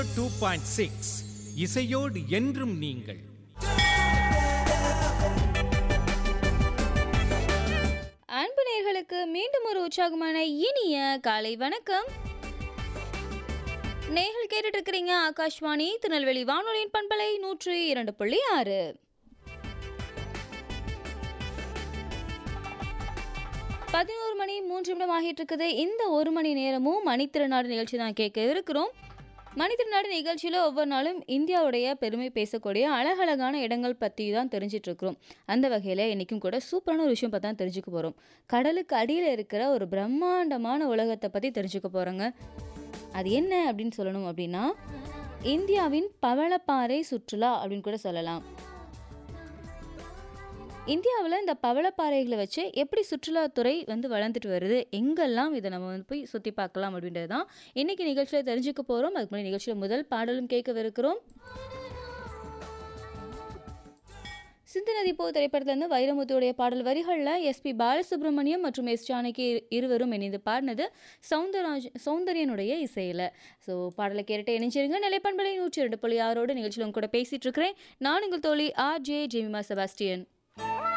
two point six இசையோடு என்றும் நீங்கள் அன்பு நேர்களுக்கு மீண்டும் ஒரு உற்சாகமான இனிய காலை வணக்கம் நேர்கள் கேட்டுட்டு இருக்கிறீங்க ஆகாஷ்வாணி திருநெல்வேலி வானொலியின் பண்பலை நூற்றி இரண்டு புள்ளி ஆறு பதினோரு மணி மூன்று நிமிடம் ஆகிட்டு இருக்குது இந்த ஒரு மணி நேரமும் மணித்திருநாடு நிகழ்ச்சி தான் கேட்க இருக்கிறோம் மணித்திருநாடு நிகழ்ச்சியில் ஒவ்வொரு நாளும் இந்தியாவுடைய பெருமை பேசக்கூடிய அழகழகான இடங்கள் பற்றி தான் தெரிஞ்சிட்டு இருக்கிறோம் அந்த வகையில் இன்றைக்கும் கூட சூப்பரான ஒரு விஷயம் பார்த்தா தெரிஞ்சுக்க போகிறோம் கடலுக்கு அடியில் இருக்கிற ஒரு பிரம்மாண்டமான உலகத்தை பற்றி தெரிஞ்சுக்க போகிறோங்க அது என்ன அப்படின்னு சொல்லணும் அப்படின்னா இந்தியாவின் பவளப்பாறை சுற்றுலா அப்படின்னு கூட சொல்லலாம் இந்தியாவில் இந்த பவளப்பாறைகளை வச்சு எப்படி சுற்றுலாத்துறை வந்து வளர்ந்துட்டு வருது எங்கெல்லாம் இதை நம்ம வந்து போய் சுற்றி பார்க்கலாம் அப்படின்றது தான் இன்றைக்கி நிகழ்ச்சியில் தெரிஞ்சுக்க போகிறோம் அதுக்கு முன்னாடி நிகழ்ச்சியில் முதல் பாடலும் கேட்கவிருக்கிறோம் சிந்து நதி போ திரைப்படத்துலேருந்து வைரமுத்துடைய பாடல் வரிகளில் எஸ்பி பாலசுப்ரமணியம் மற்றும் எஸ் ஜானகி இரு- இருவரும் இணைந்து பாடினது சவுந்தரராஜ் சௌந்தர்யனுடைய இசையில் ஸோ பாடலை கேட்டுட்டு இணைஞ்சிருங்க நிலைப்பண்பலை நூற்றி ரெண்டு புள்ளி ஆறோடு நிகழ்ச்சியில் உங்க கூட பேசிகிட்டு இருக்கிறேன் நான் உங்கள் தோழி ஆர் ஜே ஜெமிமா செபாஸ்டியன்